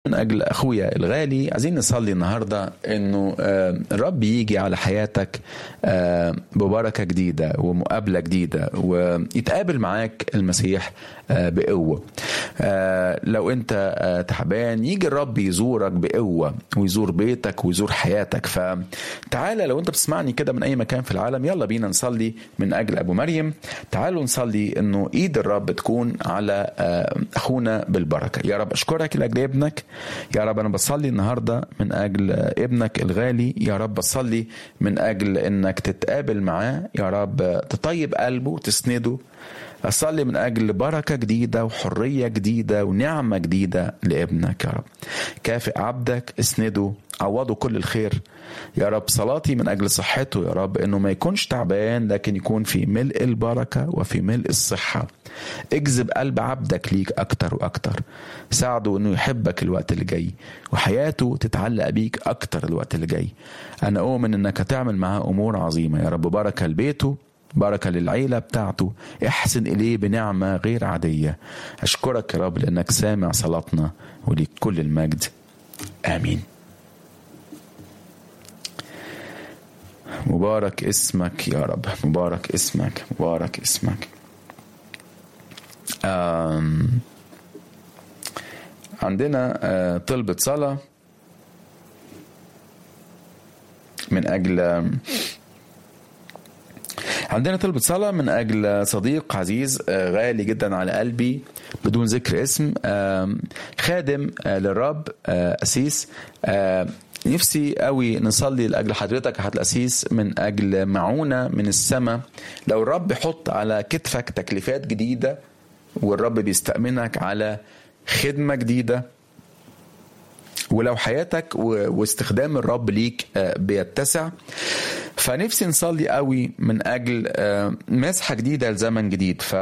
من اجل اخويا الغالي عايزين نصلي النهارده انه آه، الرب يجي على حياتك آه، ببركه جديده ومقابله جديده ويتقابل معاك المسيح آه، بقوه آه، لو انت آه، تعبان يجي الرب يزورك بقوه ويزور بيتك ويزور حياتك فتعالى لو انت بتسمعني كده من اي مكان في العالم يلا بينا نصلي من اجل ابو مريم تعالوا نصلي انه ايد الرب تكون على آه، اخونا بالبركه يا رب اشكرك لاجل ابنك يا رب انا بصلي النهارده من اجل آه، ابنك الغالي يا رب بصلي من اجل انك تتقابل معاه يا رب آه، تطيب قلبه وتسنده أصلي من أجل بركة جديدة وحرية جديدة ونعمة جديدة لابنك يا رب كافئ عبدك اسنده عوضه كل الخير يا رب صلاتي من أجل صحته يا رب إنه ما يكونش تعبان لكن يكون في ملء البركة وفي ملء الصحة اجذب قلب عبدك ليك أكتر وأكتر ساعده إنه يحبك الوقت اللي جاي وحياته تتعلق بيك أكتر الوقت اللي جاي أنا أؤمن إنك هتعمل معاه أمور عظيمة يا رب بركة لبيته بركة للعيلة بتاعته احسن إليه بنعمة غير عادية أشكرك يا رب لأنك سامع صلاتنا وليك كل المجد آمين مبارك اسمك يا رب مبارك اسمك مبارك اسمك آم عندنا آه، طلبة صلاة من أجل عندنا طلبة صلاة من أجل صديق عزيز آه، غالي جدا على قلبي بدون ذكر اسم آم، خادم آه، للرب آه، أسيس آه، نفسي قوي نصلي لأجل حضرتك يا حضرة الأسيس من أجل معونة من السماء لو الرب يحط على كتفك تكليفات جديدة والرب بيستأمنك على خدمة جديدة ولو حياتك و- واستخدام الرب ليك آه، بيتسع فنفسي نصلي قوي من اجل آه، مسحه جديده لزمن جديد ف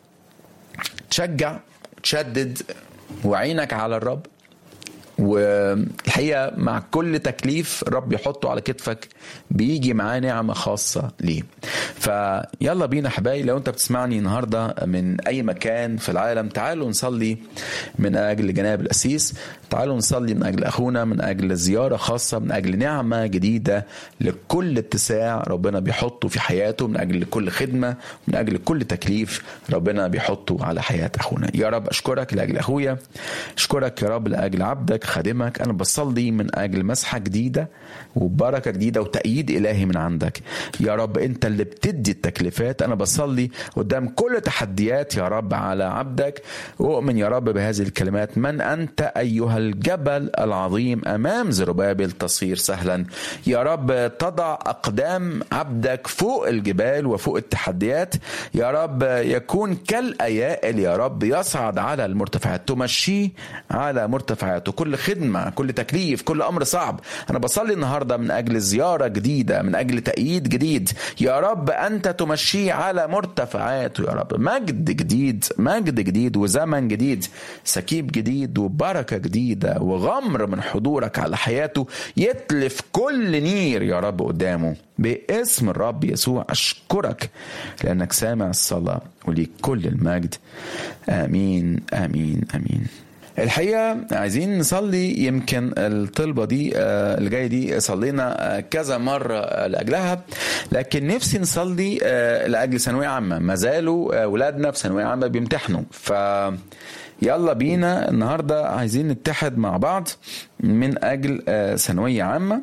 تشجع تشدد وعينك على الرب والحقيقه مع كل تكليف الرب يحطه على كتفك بيجي معاه نعمه خاصه ليه فيلا بينا حبايبي لو انت بتسمعني النهارده من اي مكان في العالم تعالوا نصلي من اجل جناب الاسيس تعالوا نصلي من اجل اخونا من اجل زياره خاصه من اجل نعمه جديده لكل اتساع ربنا بيحطه في حياته من اجل كل خدمه من اجل كل تكليف ربنا بيحطه على حياه اخونا يا رب اشكرك لاجل اخويا اشكرك يا رب لاجل عبدك خادمك انا بصلي من اجل مسحه جديده وبركه جديده وتأييد الهي من عندك يا رب انت اللي بتدي التكليفات انا بصلي قدام كل تحديات يا رب على عبدك اؤمن يا رب بهذه الكلمات من انت ايها الجبل العظيم امام زربابل تصير سهلا يا رب تضع اقدام عبدك فوق الجبال وفوق التحديات يا رب يكون كالايائل يا رب يصعد على المرتفعات تمشيه على مرتفعات وكل خدمه كل تكليف كل امر صعب انا بصلي النهارده من اجل زياره جديده من اجل تأييد جديد يا رب انت تمشيه على مرتفعات يا رب مجد جديد مجد جديد وزمن جديد سكيب جديد وبركه جديده وغمر من حضورك على حياته يتلف كل نير يا رب قدامه باسم الرب يسوع اشكرك لانك سامع الصلاه وليك كل المجد امين امين امين الحقيقة عايزين نصلي يمكن الطلبة دي آه، اللي جاية دي صلينا آه، كذا مرة آه، لأجلها لكن نفسي نصلي آه، لأجل ثانوية عامة ما زالوا آه، ولادنا في ثانوية عامة بيمتحنوا ف يلا بينا النهاردة عايزين نتحد مع بعض من أجل آه، ثانوية عامة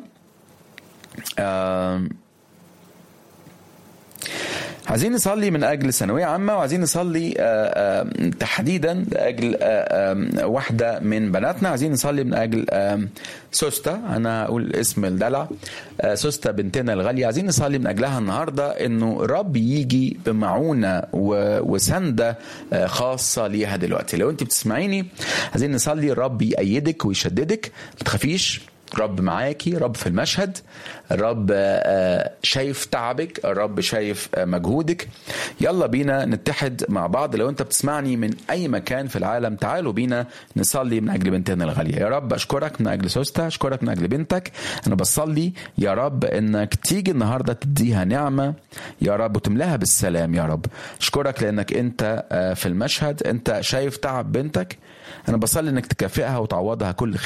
آم، عايزين نصلي من اجل ثانويه عامه وعايزين نصلي آه، آه، تحديدا لاجل آه، آه، واحده من بناتنا عايزين نصلي من اجل آه، سوسته انا اقول اسم الدلع آه، سوسته بنتنا الغاليه عايزين نصلي من اجلها النهارده انه الرب يجي بمعونه و- وسنده آه، خاصه ليها دلوقتي لو انت بتسمعيني عايزين نصلي الرب يأيدك ويشددك ما تخافيش رب معاكي رب في المشهد الرب آه، شايف تعبك الرب شايف آه، مجهودك يلا بينا نتحد مع بعض لو انت بتسمعني من اي مكان في العالم تعالوا بينا نصلي من اجل بنتنا الغاليه يا رب اشكرك من اجل سوسته اشكرك من اجل بنتك انا بصلي يا رب انك تيجي النهارده تديها نعمه يا رب وتملاها بالسلام يا رب اشكرك لانك انت آه، في المشهد انت شايف تعب بنتك انا بصلي انك تكافئها وتعوضها كل